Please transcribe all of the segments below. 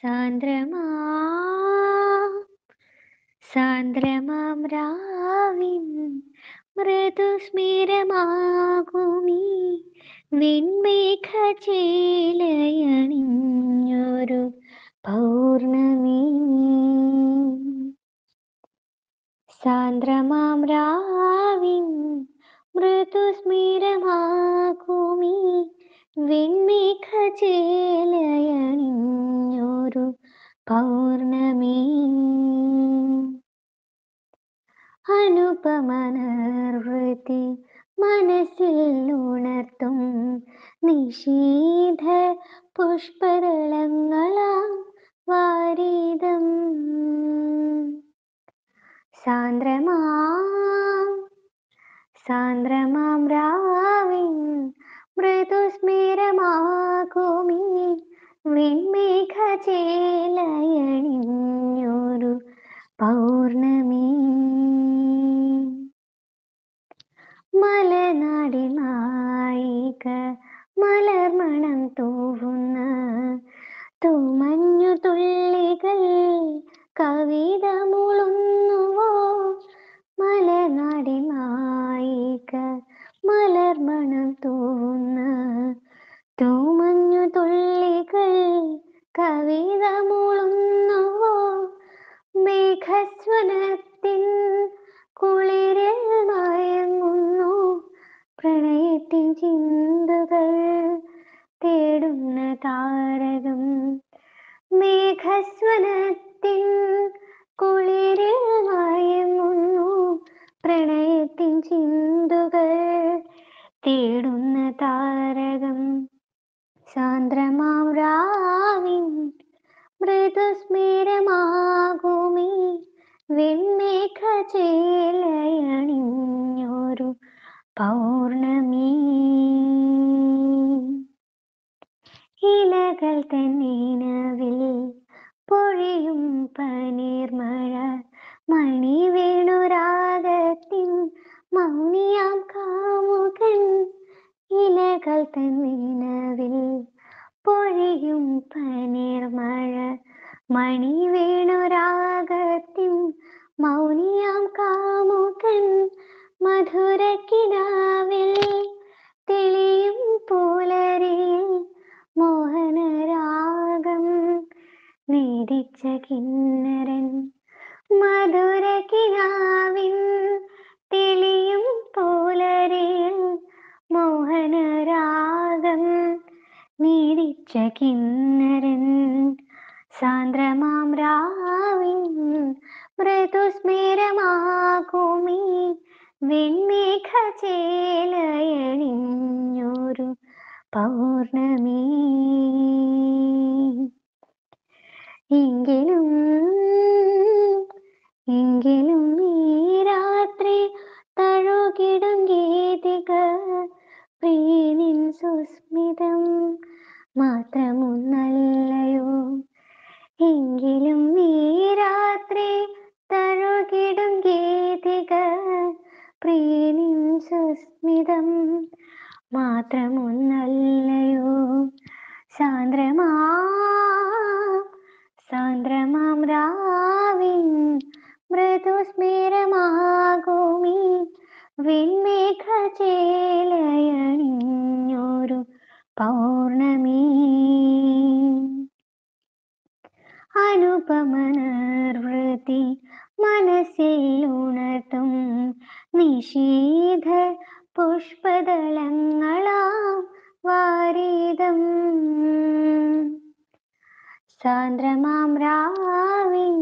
സാന്ദ്രമാ സാന്ദ്രമാം രാവിൻ മൃദുസ്മിരമാകുമീ വെൺമേഘ ചേലയണിഞ്ഞൊരു പൗർണമി സാന്ദ്രമാം രാവിൻ മൃദുസ്മിരമാകുമീ വെൺമേഘ ചേലയണിഞ്ഞൊരു പൗർണമി അനുപമനർവൃത്തി മനസ്സിൽ ഉണർത്തും നിഷീധ പുഷ്പദളങ്ങളാം വാരീതം സാന്ദ്രമാം സാന്ദ്രമാം രാവിൻ മൃദുസ്മിരമാകുമീ വെൺമേഘ ചേലയണിഞ്ഞൊരു പൗർണമി മലനാടി നായിക മലർമണം തൂവുന്ന തൂമഞ്ഞു തുള്ളികൾ കവിത മുളുന്നുവോ മലനാടി നായിക മലർമണം തൂവുന്ന തൂമഞ്ഞു തുള്ളികൾ കവിത മുളുന്നുവോ മേഘസ്വനത്തിൻ കുളിരിൽ മയങ്ങുന്നു പ്രണയത്തിൻ ചിന്തകൾ തേടുന്ന താരകം മേഘസ്വനത്തിൻ കുളിരിൽ മയങ്ങുന്നു പ്രണയത്തിൻ ചിന്തുകൾ തേടുന്ന താരകം സാന്ദ്രമാം രാവിൻ മൃദുസ്മിരമാകുമീ വെൺമേഘ ചേലയണിഞ്ഞൊരു പൗർണമി ഇലകൾ തന്നീനവിൽ പൊഴിയും പനീർമഴ മണി വേണുരാഗത്തിൻ മൗനിയാം കാമുകൻ ഇലകൾ തന്നീനവിൽ പൊഴിയും പനീർമഴ മണി വേണുരാഗത്തിൻ മൗനിയാം കാമുകൻ മധുരക്കിനാവിൽ തെളിയും പുലരിൽ മോഹനരാഗം നീതിച്ച കിന്നരൻ മധുരക്കിനാവിൻ തെളിയും പുലരിൽ മോഹനരാഗം നീതിച്ച കിന്നരൻ സാന്ദ്രമാം രാവിൻ മൃദുസ്മിരമാകുമീ വെൺമേഘ ചേലയണിഞ്ഞൊരു പൗർണമി എങ്കിലും എങ്കിലും ഈ രാത്രി തഴുകിടും ഗീതിക പ്രീനിൻ സുസ്മിതം മാത്രമൊന്നല്ലയോ എങ്കിലും ഈ രാത്രി തഴുകിടും ഗീതിക പ്രീനിൻ സുസ്മിതം മാത്രമൊന്നല്ലയോ സാന്ദ്രമാ സാന്ദ്രമാം രാവിൻ മൃദുസ്മിരമാകുമീ വെൺമേഘ ചേലയണിഞ്ഞൊരു പൗർണമി അനുപമനർവൃത്തി മനസ്സിൽ ഉണർത്തും നിഷീധ പുഷ്പദളങ്ങളാം വാരീതം സാന്ദ്രമാം രാവിൻ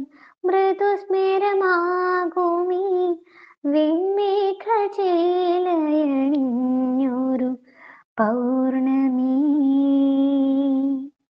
മൃദുസ്മിരമാകുമീ വെൺമേഘ ചേലയണിഞ്ഞൊരു പൗ